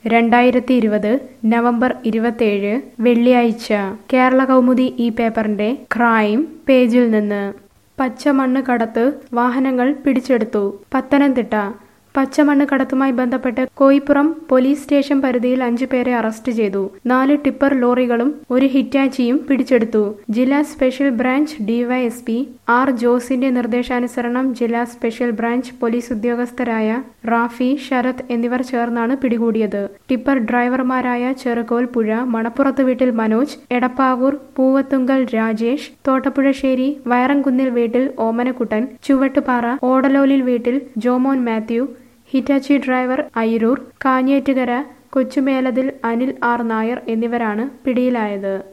രണ്ടായിരത്തി ഇരുപത് നവംബർ ഇരുപത്തേഴ് വെള്ളിയാഴ്ച കേരള കൗമുദി ഈ പേപ്പറിന്റെ ക്രൈം പേജിൽ നിന്ന് പച്ചമണ്ണ് കടത്ത് വാഹനങ്ങൾ പിടിച്ചെടുത്തു പത്തനംതിട്ട പച്ചമണ്ണ് കടത്തുമായി ബന്ധപ്പെട്ട് കോയിപ്പുറം പോലീസ് സ്റ്റേഷൻ പരിധിയിൽ അഞ്ചു പേരെ അറസ്റ്റ് ചെയ്തു നാല് ടിപ്പർ ലോറികളും ഒരു ഹിറ്റാച്ചിയും പിടിച്ചെടുത്തു ജില്ലാ സ്പെഷ്യൽ ബ്രാഞ്ച് ഡിവൈഎസ്പി ആർ ജോസിന്റെ നിർദ്ദേശാനുസരണം ജില്ലാ സ്പെഷ്യൽ ബ്രാഞ്ച് പോലീസ് ഉദ്യോഗസ്ഥരായ റാഫി ശരത് എന്നിവർ ചേർന്നാണ് പിടികൂടിയത് ടിപ്പർ ഡ്രൈവർമാരായ ചെറുകോൽ പുഴ മണപ്പുറത്ത് വീട്ടിൽ മനോജ് എടപ്പാവൂർ പൂവത്തുങ്കൽ രാജേഷ് തോട്ടപ്പുഴശ്ശേരി വയറംകുന്നിൽ വീട്ടിൽ ഓമനക്കുട്ടൻ ചുവട്ടുപാറ ഓടലോലിൽ വീട്ടിൽ Jomon Mathew Hitachi driver Ayiroor Kanjettukara Kochumelathil Anil R Nair എന്നിവരാണ് പിടിയിലായത്